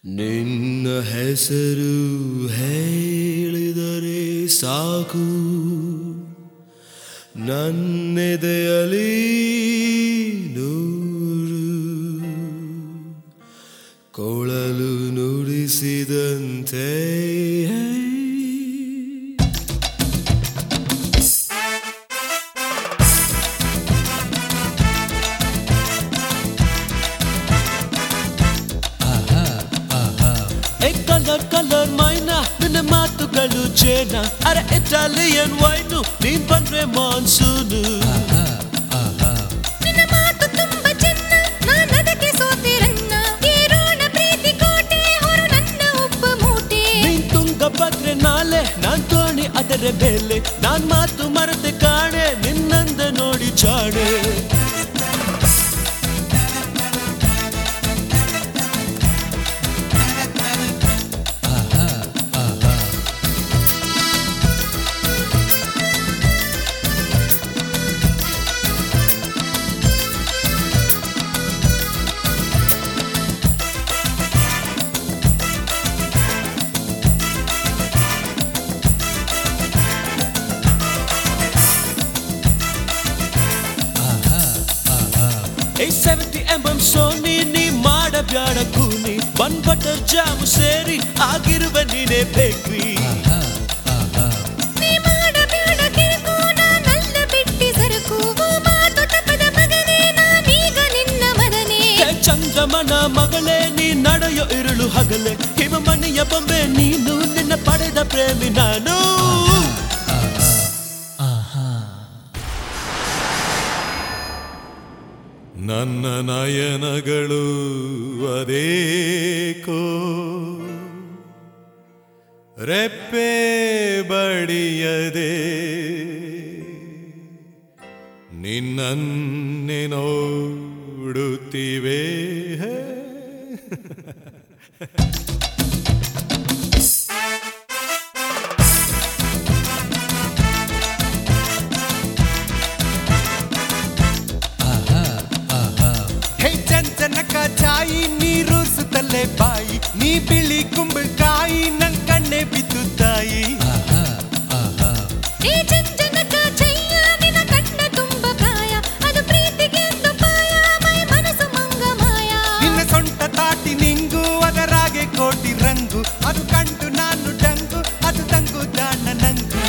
ನಿನ್ನ ಹೆಸರು ಹೇಳಿದರೆ ಸಾಕು ನನ್ನೆದೆಯಲಿ ನೂರು ಕೊಳಲು ನುಡಿಸಿದಂತೆ ಕಲರ್ ಕಲರ್ ಮೈನ ನಿನ್ನ ಮಾತುಗಳು ಚೇನ ಅರೆ ಇಟಾಲಿಯನ್ ವೈನು ನೀನ್ ಬಂದ್ರೆ ಮಾನ್ಸೂನು ನಿನ್ನ ಮಾತು ತುಂಬ ಚೆನ್ನ ನಾನದಕ್ಕೆ ಸೋತಿರಣ್ಣ ಏರೋಣ ಪ್ರೀತಿ ಕೋಟೆ ಹೊರು ನನ್ನ ಉಪ್ಪು ಮೂಟೆ ನೀನ್ ತುಂಗ ಭದ್ರೆ ನಾಲೆ ನಾನ್ ತೋಣಿ ಅದರ ಬೆಲೆ ನಾನ್ ಮಾತು ಮರೆತೆ ಕಾಣೆ ನಿನ್ನಂದ ನೋಡಿ ಚಾಣೆ ಏ ಸೆವೆಂಟಿ ಎಂ ಎಂ ಸೋನಿ ನೀ ಮಾಡಬ್ಯಾಡ ಕೂನಿ ಬನ್ ಬಟರ್ ಜಾಮು ಸೇರಿ ಆಗಿರುವೆ ನೀನೇ ಬೇಕ್ರಿ ನೀ ಮಾಡಬೇಡ ಕಿರುಕು ನಾನಲ್ಲ ಬಿಟ್ಟಿ ಸರಕು ಓ ಮಾತು ತಪ್ಪದ ಮಗನೇ ನಾನೀಗ ನಿನ್ನ ಮದನೇ ಏ ಚಂದ್ರಮನ ಮಗಳೇ ನೀ ನಡೆಯೋ ಇರುಳು ಹಗಲೆ ಹಿಮಮಣಿಯ ಬೊಂಬೆ ನೀನು ನಿನ್ನ ಪಡೆದ ಪ್ರೇಮಿ ನಾನು ನನ್ನ ನಯನಗಳು ಅದೇಕೋ ರೆಪ್ಪೆ ಬಡಿಯದೆ ನಿನ್ನನ್ನೆ ನೋಡುತ್ತಿವೆ ಹೇ ಚಂಚನಕ ಚಾಯಿ ನೀರು ಸುತ್ತಲೆ ಬಾಯಿ ನೀ ಬಿಳಿ ಕುಂಬಳಕಾಯಿ ನನ್ ಕಣ್ಣೆ ಬಿದ್ದು ತಾಯಿ ಏ ಚಂಚನಕ ಚಯ್ಯ ನಿನ್ನ ಕಣ್ಣ ತುಂಬ ಪ್ರಾಯ ಅದು ಪ್ರೀತಿಗೆ ಎಂದು ಪಾಯ ಮೈ ಮನಸ್ಸು ಮಂಗ ಮಾಯ ನಿನ್ನ ಸೊಂಟ ತಾಟಿ ನಿಂಗು ಅದರಾಗೆ ಕೋಟಿ ರಂಗು ಅದು ಕಂಡು ನಾನು ಡಂಗು ಅದು ದಂಗು ದಾಣ ನಂಗು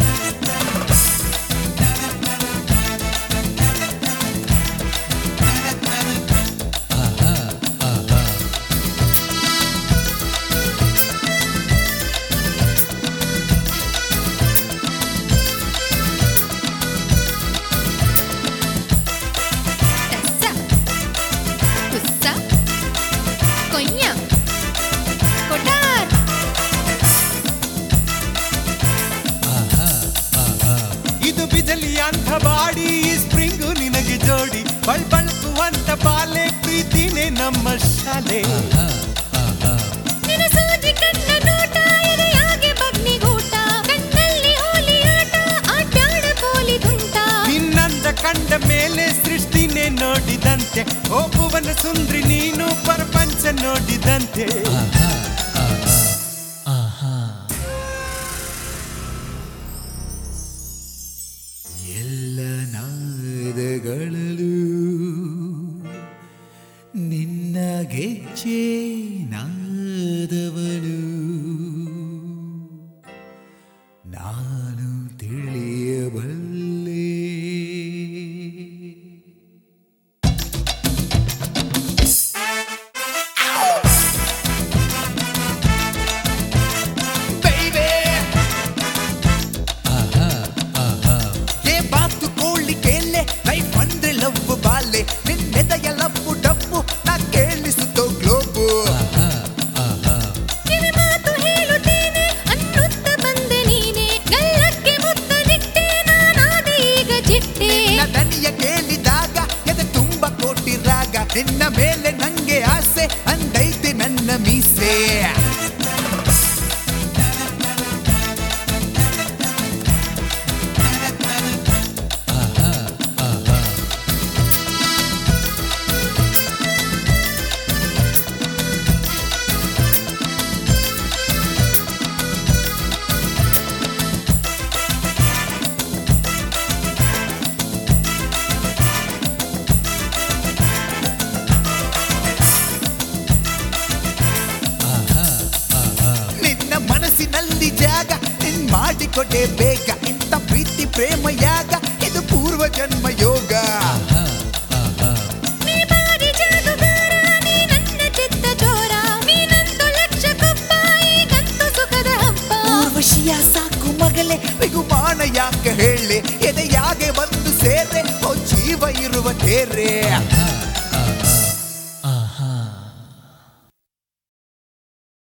ಟಸ್ಸ ಪುಸ್ಸ ಕೊಯ್ಯ ಕೊಟಾರ್ ಇದು ಬಿಜಲಿ ಅಂತ ಬಾಡಿ ಈ ಸ್ಪ್ರಿಂಗು ನಿನಗೆ ಜೋಡಿ ಬಳ್ ಬಳ್ಕುವಂತ ಬಾಲೆ ಪ್ರೀತಿನೇ ನಮ್ಮ ಶಾಲೆ ನಿನ್ನ ಸೂಜಿ ಕಣ್ಣ ನೋಟ ಎದೆಯಾಗೆ ಬಗ್ನಿಗೂಟ ಕಣ್ಣಲ್ಲಿ ಹೋಲಿ ಆಟ ಆಟ್ಯಾಡ ಪೋಲಿ ತುಂಟ ನಿನ್ನಂದ ಕಂಡ ಮೇಲೆ ಸೃಷ್ಟಿನೇ ನೋಡಿದಂತೆ ಓ ಭುವನ ಸುಂದ್ರಿ ನೀನು ಪ್ರಪಂಚ ನೋಡಿದಂತೆ ಎಲ್ಲ ನಾದಗಳಲು ನಿನ್ನ ಗೆಜ್ಜೆ ನಾದವನು ನಾನು ತಿಳಿಯಬಲ್ಲೆ ಏ ಬಾತು ಕೋಳಿ ಕೇಳೆ ಲೈಫ್ ಅಂದ್ರೆ ಲವ್ ಬಾಲೆ ನಿನ್ನೆದೆಯ ಲಪ್ಪು ಡಪ್ಪು ನಾ ಕೇಳಿಸುತ್ತೋ ಗ್ಲೋಬು ಕಿವಿ ಕೊಡೆ ಬೇಗ ಇಂಥ ಪ್ರೀತಿ ಪ್ರೇಮ ಯಾಗ ಇದು ಪೂರ್ವ ಜನ್ಮ ಯೋಗ ನೀ ಬಾರಿ ಜಾದುಗಾರ ನೀ ನನ್ನ ಚಿತ್ತ ಚೋರ ನೀನಂತೂ ಲಕ್ಷ ಕೊಪ್ಪ ಈಗಂತೂ ಸುಖದ ಹಬ್ಬ ಊರ್ವಶಿಯ ಸಾಕು ಮಗಲೇ ಬಿಗುಮಾನ ಯಾಕೆ ಹೇಳಿ ಎದೆಯಾಗೆ ಬಂದು ಸೇರೆ ಓ ಜೀವ ಇರುವ ತೇರೆ